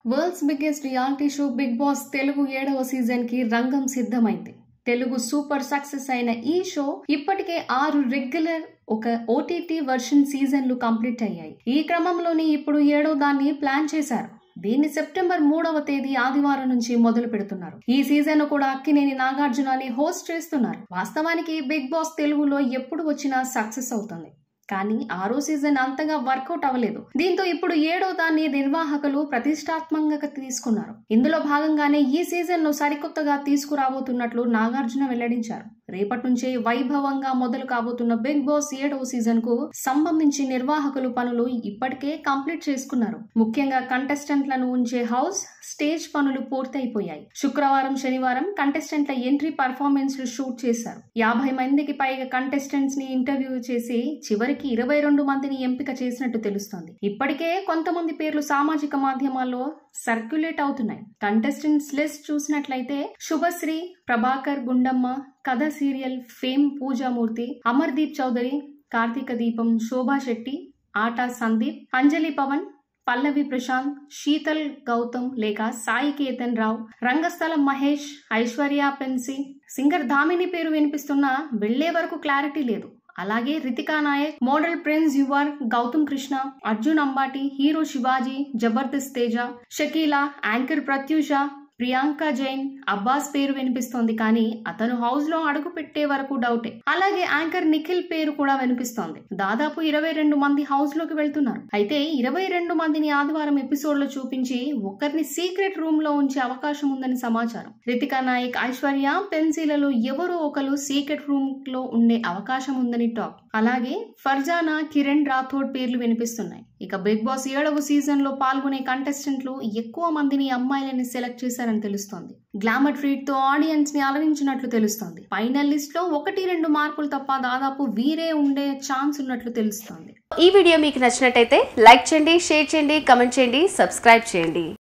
world's biggest reality show big boss Telugu ఏడవ season కి రంగం సిద్ధమైంది తెలుగు సూపర్ సక్సెస్ అయిన ఈ షో ఇప్పటికే ఆరు రెగ్యులర్ ఒక ఓటీటీ వర్షన్ సీజన్లు కంప్లీట్ అయ్యాయి ఈ క్రమంలోనే ఇప్పుడు ఏడో దాన్ని ప్లాన్ చేశారు దీన్ని సెప్టెంబర్ మూడవ తేదీ ఆదివారం నుంచి మొదలు పెడుతున్నారు ఈ సీజన్ కూడా అక్కినేని నాగార్జునని హోస్ట్ చేస్తున్నారు వాస్తవానికి బిగ్ బాస్ తెలుగులో ఎప్పుడు వచ్చినా సక్సెస్ అవుతుంది కానీ ఆరో సీజన్ అంతగా వర్కౌట్ అవ్వలేదు దీంతో ఇప్పుడు ఏడో దాన్ని నిర్వాహకులు ప్రతిష్టాత్మకంగా తీసుకున్నారు ఇందులో భాగంగానే ఈ సీజన్ ను సరికొత్తగా తీసుకురాబోతున్నట్లు నాగార్జున వెల్లడించారు రేపటి నుంచే వైభవంగా మొదలు కాబోతున్న బిగ్ బాస్ ఏడవ సీజన్ కు సంబంధించి నిర్వాహకులు పనులు ఇప్పటికే కంప్లీట్ చేసుకున్నారు ముఖ్యంగా కంటెస్టెంట్లను ఉంచే హౌస్ స్టేజ్ పనులు పూర్తయిపోయాయి శుక్రవారం శనివారం కంటెస్టెంట్ల ఎంట్రీ పర్ఫార్మెన్స్ లు షూట్ చేశారు యాభై మందికి పైగా కంటెస్టెంట్స్ ని ఇంటర్వ్యూ చేసి చివరికి ఇరవై రెండు మందిని ఎంపిక చేసినట్టు తెలుస్తోంది ఇప్పటికే కొంతమంది పేర్లు సామాజిక మాధ్యమాల్లో సర్క్యులేట్ అవుతున్నాయి కంటెస్టెంట్స్ లిస్ట్ చూసినట్లయితే శుభశ్రీ ప్రభాకర్ గుండమ్మ కథ సీరియల్ ఫేమ్ పూజామూర్తి అమర్దీప్ చౌదరి కార్తీక దీపం శోభా శెట్టి ఆటా సందీప్ అంజలి పవన్ పల్లవి ప్రశాంత్ శీతల్ గౌతమ్ లేక సాయి కేతన్ రావు రంగస్థలం మహేష్ ఐశ్వర్య పెన్సి సింగర్ ధామిని పేరు వినిపిస్తున్నా వెళ్లే వరకు క్లారిటీ లేదు అలాగే Ritika Nayak model Prince Yawar Gautham Krishna Arjun Ambati hero Sivaji Jabardasth Teja Shakeela anchor Pratyusha Priyanka Jain Abbas పేరు వినిపిస్తోంది కానీ అతను హౌస్ లో అడుగు పెట్టే వరకు డౌటే అలాగే యాంకర్ నిఖిల్ పేరు కూడా వినిపిస్తోంది దాదాపు ఇరవై రెండు మంది హౌస్ లోకి వెళ్తున్నారు అయితే ఇరవై రెండు మందిని ఆదివారం ఎపిసోడ్ లో చూపించి ఒక్కరిని సీక్రెట్ రూమ్ లో ఉంచే అవకాశం ఉందని సమాచారం రితికా నాయక్ ఐశ్వర్య పెన్సిలలో ఎవరో ఒకరు సీక్రెట్ రూమ్ లో ఉండే అవకాశం ఉందని టాక్ అలాగే ఫర్జానా కిరణ్ రాథోడ్ పేర్లు వినిపిస్తున్నాయి ఇక బిగ్ బాస్ ఏడవ సీజన్ లో పాల్గొనే కంటెస్టెంట్లు ఎక్కువ మందిని అమ్మాయిలని సెలెక్ట్ చేశారని తెలుస్తోంది గ్లామర్ ట్రీట్ తో ఆడియన్స్ ని అలరించినట్లు తెలుస్తోంది ఫైనల్ లిస్ట్ లో ఒకటి రెండు మార్కులు తప్ప దాదాపు వీరే ఉండే ఛాన్స్ ఉన్నట్లు తెలుస్తోంది ఈ వీడియో మీకు నచ్చినట్టయితే లైక్ చేయండి షేర్ చేయండి కమెంట్ చేయండి సబ్స్క్రైబ్ చేయండి